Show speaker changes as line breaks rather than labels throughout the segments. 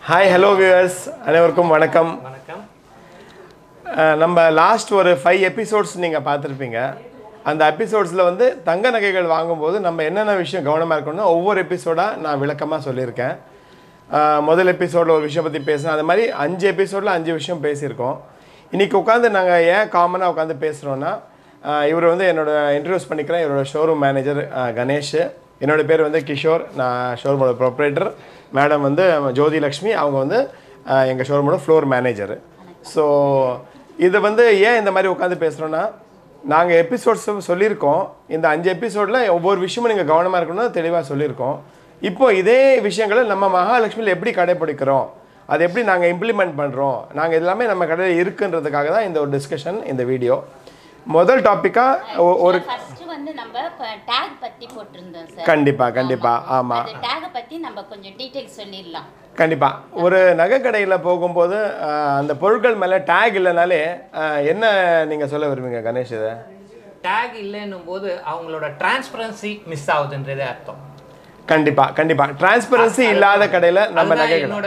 Hi hello viewers அனைவருக்கும் வணக்கம்
வணக்கம்
அஹ் நம்ம லாஸ்ட் ஒரு ஃபைவ் எபிசோட்ஸ் நீங்கள் பார்த்துருப்பீங்க அந்த எபிசோட்ஸில் வந்து தங்க நகைகள் வாங்கும்போது நம்ம என்னென்ன விஷயம் கவனமாக இருக்கணும்னு ஒவ்வொரு எபிசோடாக நான் விளக்கமாக சொல்லியிருக்கேன் அஹ் முதல் எபிசோடில் ஒரு விஷயம் பற்றி பேசினேன் அது மாதிரி அஞ்சு எபிசோடில் அஞ்சு விஷயம் பேசியிருக்கோம் இன்றைக்கி உட்காந்து நாங்கள் ஏன் காமனாக உட்காந்து பேசுகிறோன்னா இவர் வந்து என்னோட இன்ட்ரடியூஸ் பண்ணிக்கிறேன் இவரோட ஷோரூம் மேனேஜர் கணேஷ் என்னோட பேர் வந்து கிஷோர் நான் ஷோரூமோட ப்ரொப்ரேட்டர் மேடம் வந்து ஜோதி லக்ஷ்மி அவங்க வந்து எங்கள் ஷோரூமோட ஃப்ளோர் மேனேஜர் ஸோ இது வந்து ஏன் இந்த மாதிரி உட்காந்து பேசுகிறோன்னா நாங்கள் எபிசோட்ஸ் சொல்லியிருக்கோம் இந்த அஞ்சு எபிசோடில் ஒவ்வொரு விஷயமும் நீங்கள் கவனமாக இருக்கணும்னு தெளிவாக சொல்லியிருக்கோம் இப்போ இதே விஷயங்களை நம்ம மகாலட்சுமியில் எப்படி கடைப்பிடிக்கிறோம் அதை எப்படி நாங்கள் இம்ப்ளிமெண்ட் பண்ணுறோம் நாங்கள் எல்லாமே நம்ம கடையில் இருக்குன்றதுக்காக தான் இந்த ஒரு டிஸ்கஷன் இந்த வீடியோ முதல் டாப்பிக்காக ஒரு
ஃபர்ஸ்ட் வந்து நம்ம டேக் பத்தி போட்டிருந்தோம் சார்
கண்டிப்பாக கண்டிப்பாக ஆமாம்
அந்த டேக் பத்தி நம்ம கொஞ்சம் டீடைல் சொல்லிடலாம்
கண்டிப்பாக ஒரு நகை கடையில் போகும்போது ஆஹ், அந்த பொருட்கள் மேலே டேக் இல்லைனாலே ஆஹ், என்ன நீங்கள் சொல்ல விரும்புங்க கணேஷ் இதை
டேக் இல்லைன்னும் போது அவங்களோட டிரான்ஸ்பரன்சி மிஸ் ஆகுதுன்றதே அர்த்தம்
கண்டிப்பாக கண்டிப்பாக டிரான்ஸ்பரன்சி இல்லாத கடையில் நம்ம
அதுதான்
நகைகள்
என்னோட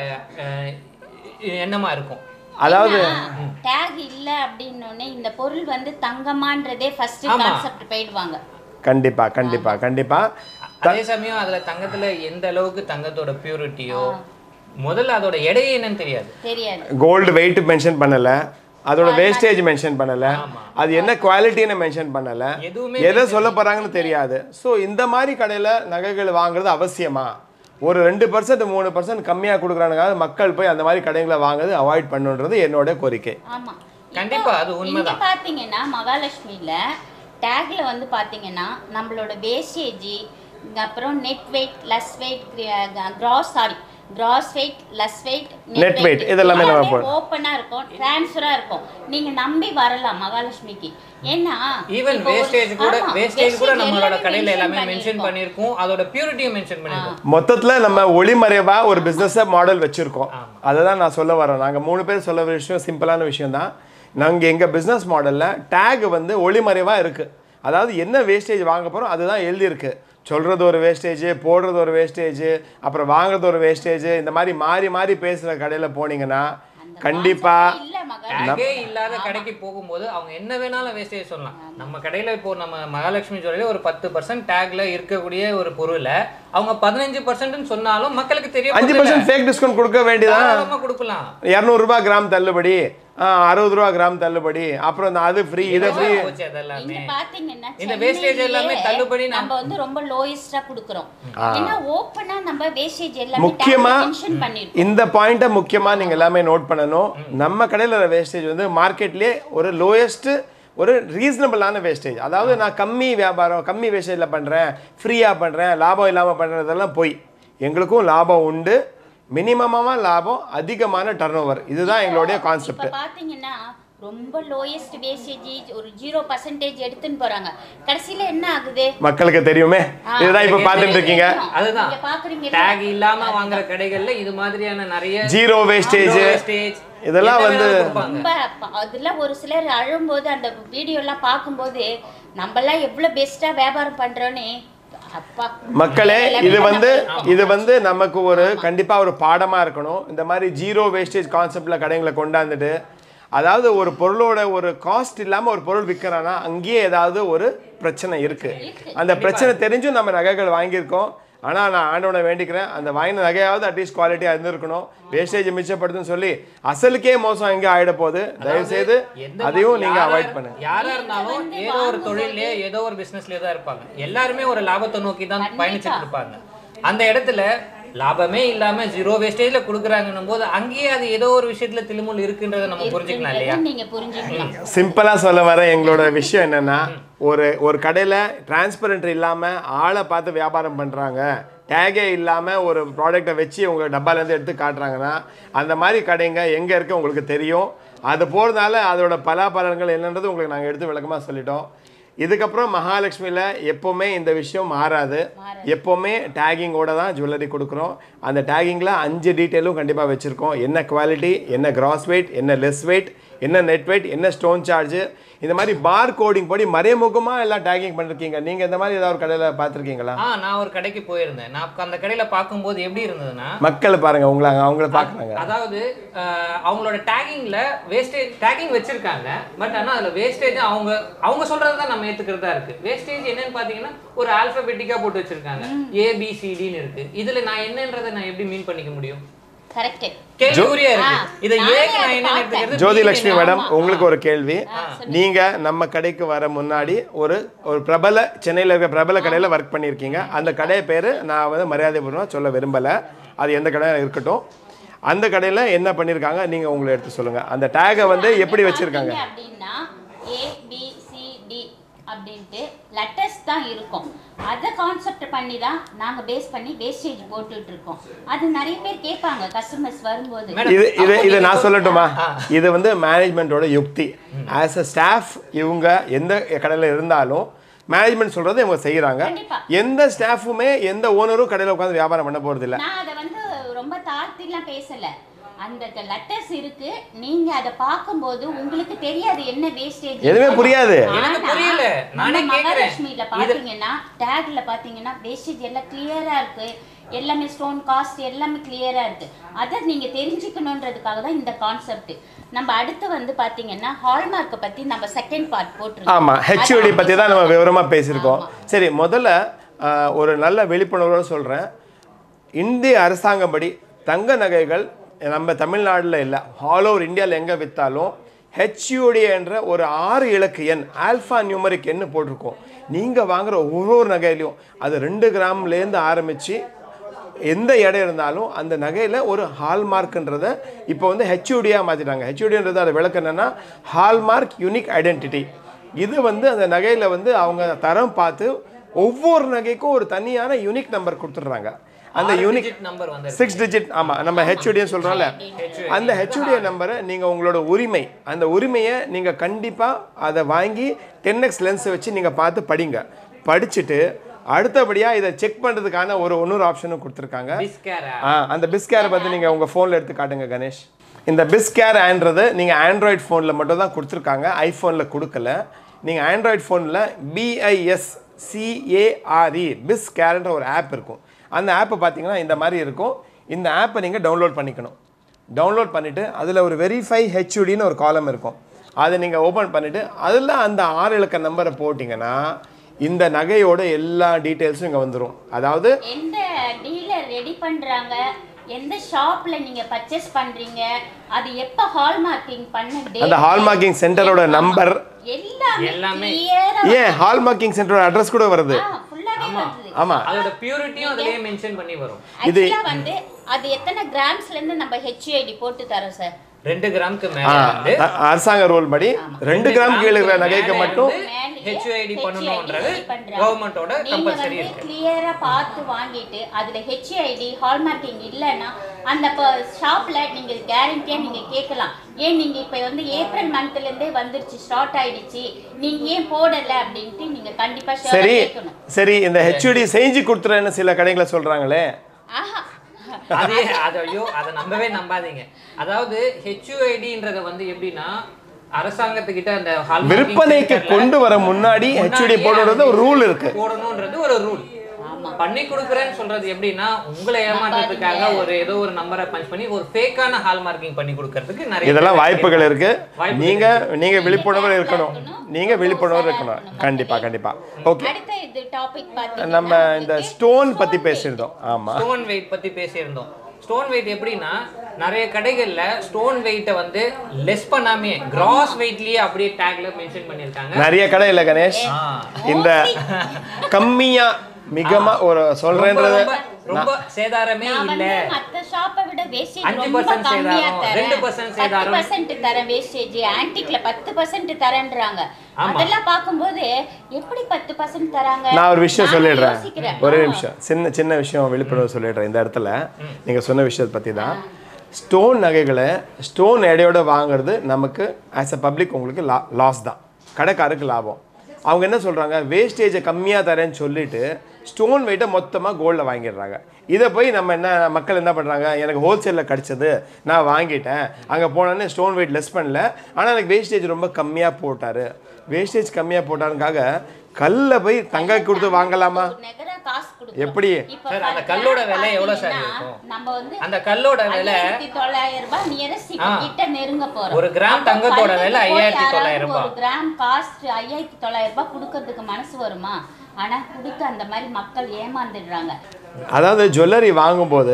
அஹ், எண்ணமா இருக்கும்
அதாவது
டேக் இல்ல அப்படின்னோடனே இந்த பொருள் வந்து தங்கமான்றதே ஃபர்ஸ்ட்
ஆமா.
கான்செப்ட் போயிடுவாங்க
கண்டிப்பாக கண்டிப்பாக கண்டிப்பாக
அதே சமயம் அதுல தங்கத்துல எந்த அளவுக்கு தங்கத்தோட பியூரிட்டியோ முதல்ல அதோட எடையே என்னன்னு தெரியாது
தெரியாது
கோல்டு வெயிட் மென்ஷன் பண்ணலை அதோட வேஸ்டேஜ் மென்ஷன் பண்ணலை அது என்ன குவாலிட்டின்னு மென்ஷன் பண்ணலை
எதுவுமே
எதை சொல்ல போகிறாங்கன்னு தெரியாது ஸோ இந்த மாதிரி கடையில் நகைகள் வாங்குறது அவசியமா ஒரு ரெண்டு பர்சன்ட் மூணு பர்சன்ட் கம்மியாக கொடுக்குறானுங்க மக்கள் போய் அந்த மாதிரி கடைகளை வாங்குறது அவாய்ட் பண்ணுன்றது என்னோட கோரிக்கை
ஆமா
கண்டிப்பா அது
இங்க
உண்மைதான்
பாத்தீங்கன்னா மகாலட்சுமியில டேக்ல வந்து பாத்தீங்கன்னா நம்மளோட வேஸ்டேஜ் அப்புறம் net weight less weight gross sorry gross weight less weight
Net weight, இதெல்லாமே நம்ம போடு-
ஓப்பனா இருக்கும் டிரான்ஸ்ஃபரா இருக்கும் நீங்க நம்பி வரலாம் மகாலட்சுமிக்கு ஏன்னா
ஈவன்
இப்போ ஒரு-
வேஸ்டேஜ் கூட
ஆமா,
வேஸ்டேஜ் கூட
wastage
நம்மளோட
எல்லாமே
கடையில எல்லாமே
mention
மென்ஷன்
பண்ணியிருக்கோம்.
பண்ணியிருக்கோம் அதோட பியூரிட்டியும் மென்ஷன் பண்ணியிருக்கோம்
மொத்தத்தில் நம்ம ஒளிமறைவாக ஒரு பிஸ்னஸை மாடல் வச்சுருக்கோம் அதை தான் நான் சொல்ல வரேன் நாங்கள் மூணு பேர் சொல்ல விஷயம் சிம்பிளான விஷயம் தான் நாங்கள் எங்கள் பிஸ்னஸ் மாடலில் டேக் வந்து ஒளிமறைவாக இருக்குது அதாவது என்ன வேஸ்டேஜ் வாங்க போகிறோம் அதுதான் எழுதியிருக்கு சொல்கிறது ஒரு வேஸ்டேஜ் போடுறது ஒரு வேஸ்டேஜ் அப்புறம் வாங்குறது ஒரு வேஸ்டேஜ் இந்த மாதிரி மாறி மாறி பேசுகிற கடையில் போனீங்கன்னா
அந்த
கண்டிப்பாக
concept இல்ல மகாலட்சுமி
டேகே இல்லாத கடைக்கு போகும்போது அவங்க என்ன வேணாலும் வேஸ்டேஜ் சொல்லலாம் நம்ம கடையில இப்போ நம்ம மகாலட்சுமி ஜுவல்ல ஒரு பத்து பர்சன்ட் டேக்ல இருக்கக்கூடிய ஒரு பொருளை அவங்க பதினஞ்சு பர்சன்ட்னு சொன்னாலும் மக்களுக்கு தெரியும்
அஞ்சு பர்சன்ட் ஃபேக் டிஸ்கவுண்ட் கொடுக்க வேண்டியதான்
தாராளமா கொடுக்கலாம்
இரநூறுபா கிராம் தள்ளுபடி அறுபது ரூபா கிராம் தள்ளுபடி அப்புறம் இந்த அது ஃப்ரீ இது ஃப்ரீ
போச்சு அதெல்லாமே
இங்க பாத்தீங்கன்னா
இந்த wastage எல்லாமே
சென்னையிலேயே
தள்ளுபடி நம்ம-
நம்ம வந்து ரொம்ப லோயஸ்டா குடுக்குறோம் ஏன்னா ஓப்பனா நம்ம வேஸ்டேஜ் எல்லாமே
முக்கியமா
மென்ஷன் பண்ணிருக்கோம்
இந்த பாயிண்ட்டை முக்கியமாக நீங்கள் எல்லாமே நோட் பண்ணணும் நம்ம கடையில் வேஸ்டேஜ் வந்து மார்க்கெட்லேயே ஒரு லோயஸ்ட்டு ஒரு ரீசனபிளான வேஸ்டேஜ் அதாவது நான் கம்மி வியாபாரம் கம்மி வேஸ்டேஜில் பண்ணுறேன் ஃப்ரீயாக பண்ணுறேன் லாபம் இல்லாமல் பண்ணுறதெல்லாம் போய் எங்களுக்கும் லாபம் உண்டு மினிமமாக லாபம் அதிகமான டர்ன் இதுதான் எங்களுடைய கான்செப்ட்
இப்ப பாத்தீங்கன்னா ரொம்ப லோயஸ்ட் வேஸ்டேஜ் ஒரு ஜீரோ பர்சன்டேஜ் எடுத்துன்னு போறாங்க கடைசியில என்ன ஆகுது
மக்களுக்கு தெரியுமே இதுதான் இப்போ பார்த்துட்டு இருக்கீங்க
அதுதான்
நீங்க பாக்குறீங்க
டேக் இல்லாம வாங்குற கடைகள்ல இது மாதிரியான நிறைய
ஜீரோ வேஸ்டேஜ்
வேஸ்டேஜ்
இதெல்லாம் வந்து
ரொம்ப ப- அதுல ஒரு சிலர் அழும்போது அந்த வீடியோ எல்லாம் பார்க்கும்போது நம்மலாம் எவ்வளவு பெஸ்டா வியாபாரம் பண்றோன்னு அப்பா
மக்களே இது வந்து இது வந்து நமக்கு ஒரு கண்டிப்பா ஒரு பாடமா இருக்கணும் இந்த மாதிரி ஜீரோ வேஸ்டேஜ் கான்செப்ட்ல கடைங்களை கொண்டாந்துட்டு அதாவது ஒரு பொருளோட ஒரு காஸ்ட் இல்லாம ஒரு பொருள் விற்கிறான்னா அங்கேயே ஏதாவது ஒரு பிரச்சனை இருக்கு அந்த பிரச்சனை தெரிஞ்சும் நம்ம நகைகள் வாங்கியிருக்கோம் ஆனா நான் ஆண்டவனை வேண்டிக்கிறேன் அந்த வாங்கின நகையாவது அட்லீஸ்ட் குவாலிட்டியா இருந்திருக்கணும் வேஸ்டேஜ் மிச்சப்படுதுன்னு சொல்லி அசலுக்கே மோசம் எங்கே ஆயிட போகுது தயவு செய்து
எந்த
அதையும் நீங்க
யாரா-
அவாய்ட் பண்ணுங்க
யாரா இருந்தாலும் ஏதோ ஒரு தொழிலே ஏதோ ஒரு பிசினஸ்லயே தான் இருப்பாங்க எல்லாருமே ஒரு லாபத்தை நோக்கி தான் பயணிச்சுட்டு இருப்பாங்க அந்த இடத்துல லாபமே இல்லாம ஜீரோ வேஸ்டேஜ்ல குடுக்குறாங்கன்னும் போது அங்கேயே அது ஏதோ ஒரு விஷயத்துல திலுமுல் இருக்குன்றத நம்ம புரிஞ்சுக்கலாம் இல்லையா
இருக்குன்றதை நீங்க புரிஞ்சுக்கலாம்
சிம்பிளா சொல்ல வர எங்களோட விஷயம் என்னன்னா ஒரு ஒரு கடையில டிரான்ஸ்பரண்ட் இல்லாம ஆளை பார்த்து வியாபாரம் பண்றாங்க டேகே இல்லாம ஒரு ப்ராடக்ட்டை வச்சு உங்க டப்பால இருந்து எடுத்து காட்டுறாங்கன்னா அந்த மாதிரி கடைங்க எங்க இருக்கு உங்களுக்கு தெரியும் அது போறதுனால அதோட பலாபலன்கள் என்னன்றது உங்களுக்கு நாங்க எடுத்து விளக்கமா சொல்லிட்டோம் இதுக்கப்புறம் மகாலட்சுமியில் எப்போவுமே இந்த விஷயம் மாறாது எப்போவுமே டேகிங்கோட தான் ஜுவல்லரி கொடுக்குறோம் அந்த டேகிங்கில் அஞ்சு டீட்டெயிலும் கண்டிப்பாக வச்சுருக்கோம் என்ன குவாலிட்டி என்ன கிராஸ் வெயிட் என்ன லெஸ் வெயிட் என்ன நெட் வெயிட் என்ன ஸ்டோன் சார்ஜ் இந்த மாதிரி பார் கோடிங் படி மறைமுகமாக எல்லாம் டேகிங் பண்ணிருக்கீங்க நீங்கள் இந்த மாதிரி ஏதாவது ஒரு கடையில் பார்த்துருக்கீங்களா
ஆ நான் ஒரு கடைக்கு போயிருந்தேன் நான் அந்த கடையில பார்க்கும்போது எப்படி இருந்ததுன்னா
மக்களை பாருங்க உங்களை அவங்கள பார்க்குறாங்க
அதாவது அஹ், அவங்களோட டேகிங்ல வேஸ்டேஜ் டேகிங் வச்சிருக்காங்க பட் ஆனா அதுல வேஸ்டேஜ் அவங்க அவங்க சொல்றது தான் நம்ம ஏத்துக்கிறதா இருக்கு வேஸ்டேஜ் என்னன்னு பாத்தீங்கன்னா ஒரு ஆல்பபெட்டிக்கா போட்டு வச்சிருக்காங்க ஏபிசிடின்னு இருக்கு இதுல நான் என்னன்றதை நான் எப்படி மீன் பண்ணிக்க முடியும்
கரெக்ட்
கேள்விக்குறியா இருக்கு
ஆ,
இதை
நானே
ஏக்கு நான்
அதை
என்ன
பார்த்தேன்.
எடுத்துக்கிறது
ஜோதி
B க்கு
லட்சுமி
என்ன?
மேடம் உங்களுக்கு ஒரு கேள்வி நீங்க நம்ம கடைக்கு வர முன்னாடி ஒரு ஒரு பிரபல சென்னையில் இருக்கிற பிரபல கடையில் ஒர்க் பண்ணியிருக்கீங்க அந்த கடை பேர் நான் வந்து மரியாதைபூர்வமாக சொல்ல விரும்பலை அது எந்த கடையாக இருக்கட்டும் அந்த கடையில் என்ன பண்ணியிருக்காங்க நீங்கள் உங்களை எடுத்து சொல்லுங்கள் அந்த டேகை வந்து எப்படி வச்சுருக்காங்க
பார்த்தீங்க அப்படின்னா ஏ பி சி டி அப்படின்ட்டு லெட்டர்ஸ் தான் இருக்கும் அதை கான்செப்ட் பண்ணி தான் நாங்கள் பேஸ் பண்ணி வேஸ்டேஜ் போட்டுட்டு இருக்கோம் அது நிறைய பேர் கேட்பாங்க கஸ்டமர்ஸ் வரும்போது
மேடம்,
இது இது
அப்போ
இதை
நீங்க
நான்
சொல்-
சொல்லட்டுமா
ஆ.
இது வந்து மேனேஜ்மெண்ட்டோட யுக்தி ஆஸ் அ ஸ்டாஃப் இவங்க எந்த கடையில் இருந்தாலும் மேனேஜ்மெண்ட் சொல்றதை இவங்க செய்கிறாங்க
கண்டிப்பா.
எந்த ஸ்டாஃபுமே எந்த ஓனரும் கடையில் உட்காந்து வியாபாரம் பண்ண போகிறதில்ல
நான் அதை வந்து ரொம்ப தாழ்த்திலாம் பேசல அந்த லெட்டர்ஸ் இருக்கு நீங்க அதை பார்க்கும்போது உங்களுக்கு தெரியாது என்ன வேஸ்டேஜ்
எதுவுமே புரியாது.
எனக்கு புரியல. நானே கேக்குறேன்.
மகாலட்சுமியில பாத்தீங்கன்னா டேக்ல பாத்தீங்கன்னா வேஸ்டேஜ் எல்லாம் கிளியரா இருக்கு எல்லாமே ஸ்டோன் காஸ்ட் எல்லாமே கிளியரா இருக்கு அதை நீங்க தெரிஞ்சுக்கணுன்றதுக்காக தான் இந்த கான்செப்ட் நம்ம அடுத்து வந்து பாத்தீங்கன்னா ஹால்மார்க்கை பத்தி நம்ம செகண்ட் பார்ட் போட்டிருக்கோம்
ஆமாம் ஹெச்ஓடி பற்றி தான் நம்ம விவரமாக பேசியிருக்கோம்
ஆமா.
சரி முதல்ல ஆஹ், ஒரு நல்ல விழிப்புணர்வோட சொல்கிறேன் இந்திய அரசாங்கப்படி தங்க நகைகள் நம்ம தமிழ்நாட்டில் இல்லை ஆல் ஓவர் இந்தியாவில் எங்கே விற்றாலும் ஹெச்யூடி என்ற ஒரு ஆறு இலக்கு எண் ஆல்ஃபா நியூமரிக் எண்ணு போட்டிருக்கோம் நீங்கள் வாங்குற ஒரு ஒரு நகையிலையும் அது ரெண்டு கிராம்லேருந்து ஆரம்பித்து எந்த இடம் இருந்தாலும் அந்த நகையில் ஒரு ஹால்மார்க்ன்றத இப்போ வந்து ஹெச்யூடியாக மாற்றிட்டாங்க ஹெச்யூடின்றது அதை விளக்கு என்னன்னா ஹால்மார்க் யூனிக் ஐடென்டிட்டி இது வந்து அந்த நகையில் வந்து அவங்க தரம் பார்த்து ஒவ்வொரு நகைக்கும் ஒரு தனியான யூனிக் நம்பர் கொடுத்துட்றாங்க அந்த
ஆறு
யூனிக்
digit number வந்து
சிக்ஸ் டிஜிட் ஆமாம் நம்ம ஹெச்ஓடின்னு சொல்கிறோம்ல அந்த ஹெச்ஓடிய நம்பரை நீங்கள் உங்களோட உரிமை அந்த உரிமையை நீங்கள் கண்டிப்பாக அதை வாங்கி டென் எக்ஸ் லென்ஸை வச்சு நீங்கள் பார்த்து படிங்க படிச்சுட்டு அடுத்தபடியாக இதை செக் பண்ணுறதுக்கான ஒரு இன்னொரு ஆப்ஷனும் கொடுத்துருக்காங்க
பிஸ்கேரா
ஆ அந்த பிஸ்கேரை பற்றி நீங்கள் உங்கள் ஃபோனில் எடுத்து காட்டுங்க கணேஷ் இந்த பிஸ்கேர் ஆன்றது நீங்கள் ஆண்ட்ராய்ட் ஃபோனில் மட்டும் தான் கொடுத்துருக்காங்க ஐஃபோனில் கொடுக்கல நீங்கள் ஆண்ட்ராய்ட் ஃபோனில் பிஐஎஸ் சிஏஆர்இ பிஸ்கேர்ன்ற ஒரு ஆப் இருக்கும் அந்த ஆப்பை பார்த்தீங்கன்னா இந்த மாதிரி இருக்கும் இந்த ஆப்பை நீங்கள் டவுன்லோட் பண்ணிக்கணும் டவுன்லோட் பண்ணிவிட்டு அதில் ஒரு வெரிஃபை ஹெச்யூடின்னு ஒரு காலம் இருக்கும் அதை நீங்கள் ஓப்பன் பண்ணிவிட்டு அதில் அந்த ஆறு இலக்க நம்பரை போட்டிங்கன்னா இந்த நகையோட எல்லா டீட்டெயில்ஸும் இங்கே வந்துடும் அதாவது
எந்த டீலர் ரெடி பண்றாங்க எந்த ஷாப்ல நீங்க பர்ச்சேஸ் பண்றீங்க அது எப்ப ஹால்மார்க்கிங் பண்ண date,
அந்த ஹால்மார்க்கிங் சென்டரோட
ஆமா.
நம்பர்
எல்லாமே
எல்லாமே.
கிளியரா
ஏன் ஹால்மார்க்கிங் சென்டரோட அட்ரஸ் கூட வருது
ஃபுல்லாவே வருது
ஆமாம்
அதோட பியூரிட்டியும் அதுலயே மென்ஷன் பண்ணி வரும்
இது-
ஆக்சுவலா வந்து அது எத்தனை கிராம்ஸ்ல இருந்து நம்ம ஹெச்ஐடி போட்டு தரோம் சார்
ரெண்டு கிராமுக்கு
ஆ,
மேல வந்து
அ- அரசாங்க ரூல் படி ரெண்டு கிராம் கீழே இருக்கிற நகைக்கு
மேல
மட்டும்
இருந்து
மேலேயே
HUID பண்ணணும்ன்றது
HUID பண்றாங்க.
கவர்மெண்டோட
நீங்க
கம்பல்சரி
வந்து
இருக்கு
கிளியரா பார்த்து வாங்கிட்டு அதுல ஹெச்ஐடி ஹால்மார்க்கிங் இல்லைன்னா அந்த ஷாப்ல நீங்க கேரண்டியா நீங்க கேட்கலாம் ஏன் நீங்க இப்ப வந்து ஏப்ரல் மந்த்ல இருந்தே வந்துருச்சு ஸ்டார்ட் ஆயிடுச்சு நீங்க ஏன் போடல அப்படின்ட்டு நீங்க கண்டிப்பா sure ஆ
சரி
கேட்கணும்
சரி இந்த ஹெச்ஓடி செஞ்சு கொடுத்துறேன்னு சில கடைகளை சொல்றாங்களே
ஆஹா
அதே அது ஐயோ அதை நம்பவே நம்பாதீங்க அதாவது ஹெச்யூஐடின்றத வந்து எப்படின்னா அரசாங்கத்துக்கிட்ட அந்த hallmarking
விற்பனைக்கு
centerல
கொண்டு வர முன்னாடி ஹெச்ஓடி
முன்னாடியே
போடுறது ஒரு
அது
ரூல் இருக்கு
போடணும்ன்றது ஒரு ரூல் பண்ணி கொடுக்குறேன்னு சொல்றது எப்படின்னா உங்களை ஏமாற்றுறதுக்காக ஒரு ஏதோ ஒரு நம்பரை பஞ்ச் பண்ணி ஒரு ஃபேக்கான ஹால் மார்க்கிங் பண்ணி கொடுக்கறதுக்கு நிறைய
இதெல்லாம்
பேர்
வாய்ப்புகள் இருக்கு
வாய்ப்புகள்
நீங்க நீங்க விழிப்புணர்வு
careful ஆ
இருக்கணும்
இருக்கணும்.
நீங்க விழிப்புணர்வு
ரொம்ப
இருக்கணும்
உஷாரா
கண்டிப்பா
இருக்கணும்.
கண்டிப்பா ஓகே
அடுத்த இது டாபிக் பாத்தீங்கன்னா
நம்ம இந்த
உங்களுக்கு
ஸ்டோன் பத்தி
stone weight.
பேசியிருந்தோம் ஆமா
ஸ்டோன் வெயிட் பத்தி பேசியிருந்தோம் ஸ்டோன் வெயிட் எப்படின்னா நிறைய கடைகள்ல ஸ்டோன் வெயிட்டை வந்து லெஸ் பண்ணாமே கிராஸ் வெயிட்லயே அப்படியே டேக்ல மென்ஷன் பண்ணிருக்காங்க
நிறைய கடை இல்ல கணேஷ்
ஆ.
இந்த கம்மியா மிகமா ஒரு
ரொம்ப
சொல்றேன்றது
ரொம்ப ரொம்ப சேதாரமே
நான்
இல்ல
வந்து மத்த ஷாப்பை விட வேஸ்டேஜ்
அஞ்சு
ரொம்ப
percent
கம்மியா
சேதாரம்,
தரேன்
ரெண்டு percent
பத்து
சேதாரம்.
பர்சன்ட் தரேன் வேஸ்டேஜ் ஆன்டிக்ல பத்து பர்சன்ட் தரேன்றாங்க
ஆமா.
அதெல்லாம் பார்க்கும்போது எப்படி பத்து பர்சன்ட் தராங்க
நான் ஒரு விஷயம்
நானும்
சொல்லிடுறேன்
யோசிக்கிறேன்.
ஒரே
ஆ.
நிமிஷம் சின்ன சின்ன விஷயம் விழிப்புணர்வு சொல்லிடுறேன் இந்த இடத்துல நீங்கள் சொன்ன விஷயத்தை பற்றி தான் ஸ்டோன் நகைகளை ஸ்டோன் எடையோட வாங்குறது நமக்கு ஆஸ் அ பப்ளிக் உங்களுக்கு லா லாஸ் தான் கடைக்காரருக்கு லாபம் அவங்க என்ன சொல்கிறாங்க வேஸ்டேஜை கம்மியாக தரேன்னு சொல்லிட்டு ஸ்டோன் வெயிட்டை மொத்தமாக கோல்டில் வாங்கிடுறாங்க இதை போய் நம்ம என்ன மக்கள் என்ன பண்ணுறாங்க எனக்கு ஹோல்சேலில் கிடச்சது நான் வாங்கிட்டேன் அங்கே போனோன்னே ஸ்டோன் வெயிட் லெஸ் பண்ணல ஆனால் எனக்கு வேஸ்டேஜ் ரொம்ப கம்மியாக போட்டார் வேஸ்டேஜ் கம்மியாக போட்டாருக்காக கல்லை போய் தங்க கொடுத்து வாங்கலாமா
ஒரு நெகரா காசு கொடுக்கணும்.
எப்படி?
இப்ப
சார், அந்த
for
கல்லோட
example
விலை எவ்வளவு சார்
பாத்தீங்கன்னா,
இருக்கும்?
நம்ம வந்து
அந்த கல்லோட விலை
ஐயாயிரத்தி தொள்ளாயிரம் ரூபாய் nearest இப்ப
ஆ.
கிட்ட நெருங்க போறோம்.
ஒரு கிராம்
அப்ப
தங்கத்தோட
கல்லுக்கு
விலை
போய்
ஐயாயிரத்தி
யாராவது
தொள்ளாயிரம் ரூபாய்.
ஒரு கிராம் காஸ்ட் ஐயாயிரத்தி தொள்ளாயிரம் ரூபாய் கொடுக்கறதுக்கு மனசு வருமா ஆனா கொடுத்து அந்த மாதிரி மக்கள் ஏமாந்துடுறாங்க
அதாவது ஜுவல்லரி வாங்கும்போது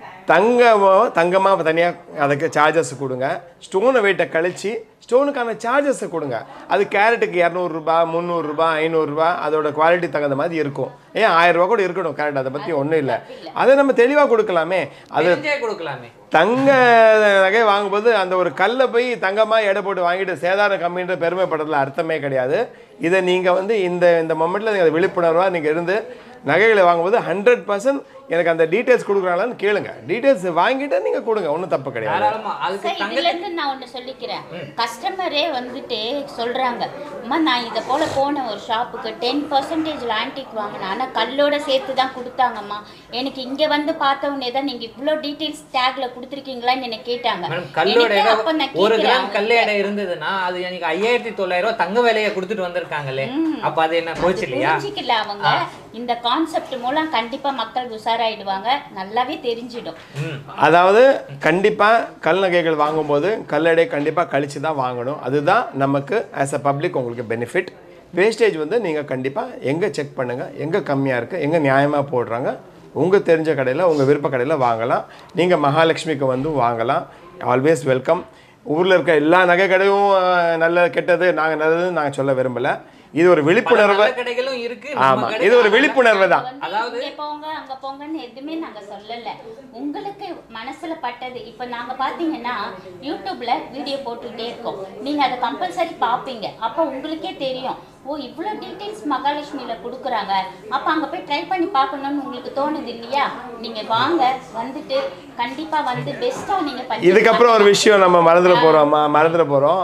தங்கமோ தங்கமாக தனியாக அதுக்கு சார்ஜஸ் கொடுங்க ஸ்டோனை வெயிட்டை கழிச்சு ஸ்டோனுக்கான சார்ஜஸை கொடுங்க அது கேரட்டுக்கு இரநூறுபா முந்நூறுரூபா ஐநூறுரூபா அதோட குவாலிட்டி தகுந்த மாதிரி இருக்கும் ஏன் ஆயிரம் ரூபா கூட இருக்கணும் கேரட் அதை பற்றி ஒன்றும் இல்லை அதை நம்ம தெளிவாக கொடுக்கலாமே அது
தெரிஞ்சே கொடுக்கலாமே
தங்க நகை வாங்கும்போது அந்த ஒரு கல்லை போய் தங்கமாக எடை போட்டு வாங்கிட்டு சேதாரம் கம்மின்ற பெருமைப்படுறதுல அர்த்தமே கிடையாது இதை நீங்கள் வந்து இந்த இந்த மொமெண்ட்டில் நீங்கள் விழிப்புணர்வாக நீங்கள் இருந்து நகைகளை வாங்கும்போது ஹண்ட்ரட் பர்சன்ட் எனக்கு அந்த டீட்டெயில்ஸ் கொடுக்குறாங்களான்னு கேளுங்க டீட்டெயில்ஸ் வாங்கிட்டு நீங்கள் கொடுங்க ஒன்றும் தப்பு கிடையாது
தாராளமா அதுக்கு
சார்
தங்க
இதுல இருந்து நான் ஒண்ணு சொல்லிக்கிறேன் கஸ்டமரே வந்துட்டு சொல்றாங்க அம்மா நான் இதை போல போன ஒரு ஷாப்புக்கு டென் பர்சன்டேஜ் ஆன்டிக் வாங்கினேன் ஆனா கல்லோட சேர்த்து தான் கொடுத்தாங்கம்மா எனக்கு இங்க வந்து பார்த்த உடனே தான் நீங்க இவ்ளோ டீடைல்ஸ் டேக்ல கொடுத்துருக்கீங்களான்னு என்ன கேட்டாங்க
மேடம் கல்லோட
எனக்கு
எடை
அப்ப நான்
ஒரு
கேக்குறேன்
கிராம் கல் எடை இருந்ததுன்னா அது எனக்கு ஐயாயிரத்தி தொள்ளாயிரம் ரூபாய் தங்க விலையை கொடுத்துட்டு வந்திருக்காங்களே அப்ப அது என்ன போச்சு இல்லையா
புரிஞ்சிக்கல அவங்க இந்த கான்செப்ட் மூலம் கண்டிப்பா மக்கள் உஷாராயிடுவாங்க நல்லாவே தெரிஞ்சிடும்
ம்
அதாவது கண்டிப்பாக கல் நகைகள் வாங்கும்போது கல்லடை கண்டிப்பாக கழிச்சு தான் வாங்கணும் அதுதான் நமக்கு ஆஸ் அ பப்ளிக் உங்களுக்கு பெனிஃபிட் வேஸ்டேஜ் வந்து நீங்கள் கண்டிப்பாக எங்கே செக் பண்ணுங்கள் எங்கே கம்மியாக இருக்குது எங்கே நியாயமாக போடுறாங்க உங்கள் தெரிஞ்ச கடையில் உங்கள் விருப்ப கடையில் வாங்கலாம் நீங்கள் மகாலட்சுமிக்கு வந்து வாங்கலாம் ஆல்வேஸ் வெல்கம் ஊரில் இருக்க எல்லா நகை கடையும் அஹ், நல்ல கெட்டது நாங்கள் நல்லதுன்னு நாங்கள் சொல்ல விரும்பலை இது ஒரு
பல
விழிப்புணர்வு
நல்ல கடைகளும் இருக்கு நம்ம
ஆமாம்
கடை-
இது ஒரு விழிப்புணர்வு தான்
வந்து
அதாவது-
இங்க போங்க அங்க போங்கன்னு எதுவுமே நாங்க சொல்லல உங்களுக்கு மனசுல பட்டது இப்ப நாங்க பாத்தீங்கன்னா யூடியூப்ல வீடியோ போட்டுக்கிட்டே இருக்கோம் நீங்க அதை கம்பல்சரி பாப்பீங்க அப்ப உங்களுக்கே தெரியும் ஓ இவ்வளவு டீடைல்ஸ் மகாலட்சுமியில கொடுக்குறாங்க அப்ப அங்க போய் ட்ரை பண்ணி பார்க்கணும்னு உங்களுக்கு தோணுது இல்லையா நீங்க வாங்க வந்துட்டு கண்டிப்பா வந்து பெஸ்டா நீங்க பண்ணி
இதுக்கப்புறம் ஒரு விஷயம் நம்ம மறந்துட போறோமா மறந்துட போறோம்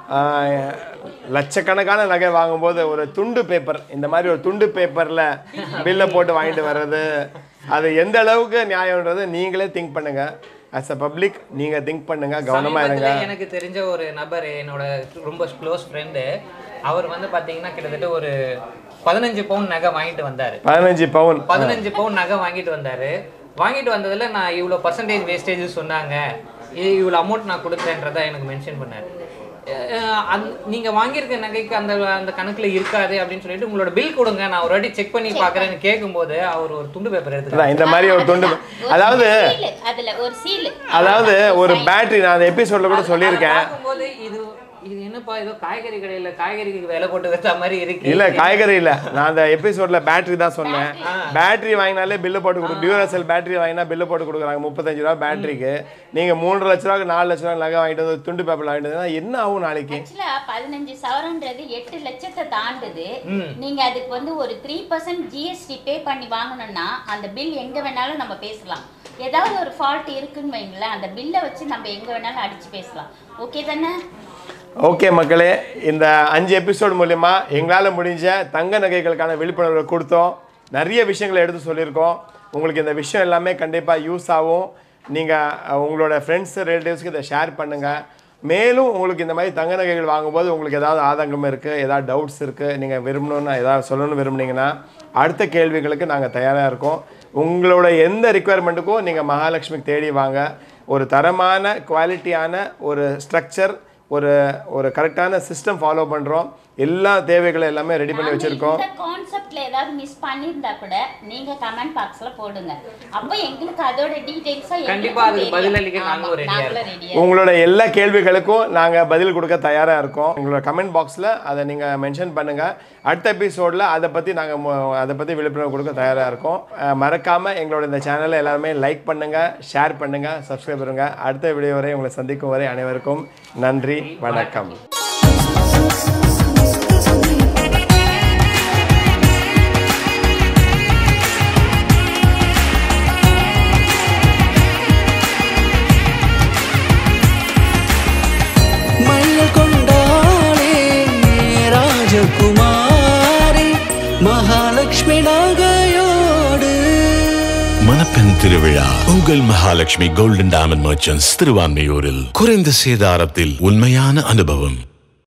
ஆஹ், லட்சக்கணக்கான நகை வாங்கும்போது ஒரு துண்டு பேப்பர் இந்த மாதிரி ஒரு துண்டு பேப்பர்ல பில்லை போட்டு வாங்கிட்டு வர்றது அது எந்த அளவுக்கு நியாயம்ன்றது நீங்களே திங்க் பண்ணுங்க அஸ் அ பப்ளிக் நீங்க திங்க் பண்ணுங்க கவனமா இருங்க
சமீபத்துல எனக்கு தெரிஞ்ச ஒரு நபர் என்னோட ரொம்ப க்ளோஸ் ஃப்ரெண்டு அவர் வந்து பாத்தீங்கன்னா கிட்டத்தட்ட ஒரு பதினஞ்சு பவுன் நகை வாங்கிட்டு வந்தாரு
பதினஞ்சு பவுன்
பதினஞ்சு பவுன் நகை வாங்கிட்டு வந்தாரு வாங்கிட்டு வந்ததுல நான் இவ்வளோ பர்சன்டேஜ் வேஸ்டேஜ் சொன்னாங்க இது இவ்வளோ அமௌண்ட் நான் கொடுத்தேன்றதை எனக்கு மென்ஷன் பண்ணாரு அஹ் அந்த நீங்க வாங்கியிருக்க நகைக்கு அந்த அந்த கணக்குல இருக்காது அப்படின்னு சொல்லிட்டு உங்களோட பில் கொடுங்க நான் ஒரு வாட்டி செக் பண்ணி பார்க்கறேன்னு கேட்கும்போது அவர் ஒரு துண்டு பேப்பர் எடுத்துட்டாரு
அதான் இந்த மாதிரி ஒரு துண்டு அதாவது
சீலு அதுல ஒரு சீலு
அதாவது ஒரு பேட்டரி நான் அந்த எபிசோட்ல கூட சொல்லியிருக்கேன்
பார்க்கும்போது இது இது என்னப்பா ஏதோ காய்கறி கடையில காய்கறிக்கு விலை போட்டு வச்ச மாதிரி இருக்கு
இல்ல காய்கறி இல்ல நான் அந்த எபிசோட்ல பேட்டரி தான் சொன்னேன் பேட்டரி வாங்கினாலே பில்லு போட்டு கொடு டியூரசெல் பேட்டரி வாங்கினா பில்லு போட்டு கொடுக்குறாங்க முப்பத்தஞ்சு ரூபா பேட்டரிக்கு நீங்க மூன்று லட்ச ரூபாய்க்கு நாலு லட்ச ரூபாய் நகை வாங்கிட்டு வந்து துண்டு பேப்பர் வாங்கிட்டு வந்தா என்ன ஆகும் நாளைக்கு
ஆக்சுவலா பதினஞ்சு சவரன்றது எட்டு லட்சத்தை தாண்டுது நீங்க அதுக்கு வந்து ஒரு த்ரீ பர்சன்ட் ஜிஎஸ்டி பே பண்ணி வாங்கணும்னா அந்த பில் எங்க வேணாலும் நம்ம பேசலாம் ஏதாவது ஒரு ஃபால்ட் இருக்குன்னு வைங்களேன் அந்த பில்லை வச்சு நம்ம எங்க வேணாலும் அடிச்சு பேசலாம் ஓகே தானே
ஓகே மக்களே இந்த அஞ்சு எபிசோட் மூலிமா எங்களால் முடிஞ்ச தங்க நகைகளுக்கான விழிப்புணர்வை கொடுத்தோம் நிறைய விஷயங்களை எடுத்து சொல்லியிருக்கோம் உங்களுக்கு இந்த விஷயம் எல்லாமே கண்டிப்பாக யூஸ் ஆகும் நீங்கள் உங்களோட ஃப்ரெண்ட்ஸ் ரிலேட்டிவ்ஸ்க்கு இதை ஷேர் பண்ணுங்கள் மேலும் உங்களுக்கு இந்த மாதிரி தங்க நகைகள் வாங்கும்போது உங்களுக்கு ஏதாவது ஆதங்கம் இருக்குது ஏதாவது டவுட்ஸ் இருக்குது நீங்கள் விரும்பணும்னு ஏதாவது சொல்லணும்னு விரும்புனீங்கன்னா அடுத்த கேள்விகளுக்கு நாங்கள் தயாராக இருக்கோம் உங்களோட எந்த ரிக்குவயர்மெண்ட்டுக்கும் நீங்கள் மகாலட்சுமிக்கு தேடி வாங்க ஒரு தரமான குவாலிட்டியான ஒரு ஸ்ட்ரக்சர் ஒரு ஒரு கரெக்டான சிஸ்டம் ஃபாலோ பண்ணுறோம் எல்லா தேவைகளும் எல்லாமே ரெடி பண்ணி
நாங்க
வச்சுருக்கோம்
இந்த கான்செப்ட்ல ஏதாவது மிஸ் பண்ணியிருந்தா கூட நீங்க கமெண்ட் பாக்ஸ்ல போடுங்க அப்போ எங்களுக்கு அதோட டீடைல்ஸா
கண்டிப்பா அதுக்கு பதிலளிக்க நாங்களும் ready ஆ
நாங்களும் ரெடியா
உங்களோட எல்லா கேள்விகளுக்கும் நாங்கள் பதில் கொடுக்க தயாராக இருக்கோம் உங்களோட கமெண்ட் பாக்ஸில் அதை நீங்கள் மென்ஷன் பண்ணுங்கள் அடுத்த எபிசோடில் அதை பற்றி நாங்கள் அதை பற்றி விழிப்புணர்வு கொடுக்க தயாராக இருக்கோம் அஹ், மறக்காம எங்களோட இந்த சேனலை எல்லாருமே லைக் பண்ணுங்கள் ஷேர் பண்ணுங்கள் சப்ஸ்கிரைப் பண்ணுங்க அடுத்த வீடியோ வரை உங்களை சந்திக்கும் வரை அனைவருக்கும் நன்றி வணக்கம்
மயில் கொண்டாளே ராஜகுமாரி மகாலட்சுமி நகையோ
திருவிழா உங்கள் மகாலட்சுமி கோல்டன் டைமண்ட் மர்ச்சன்ட்ஸ் திருவான்மையூரில் குறைந்த சேதாரத்தில் உண்மையான அனுபவம்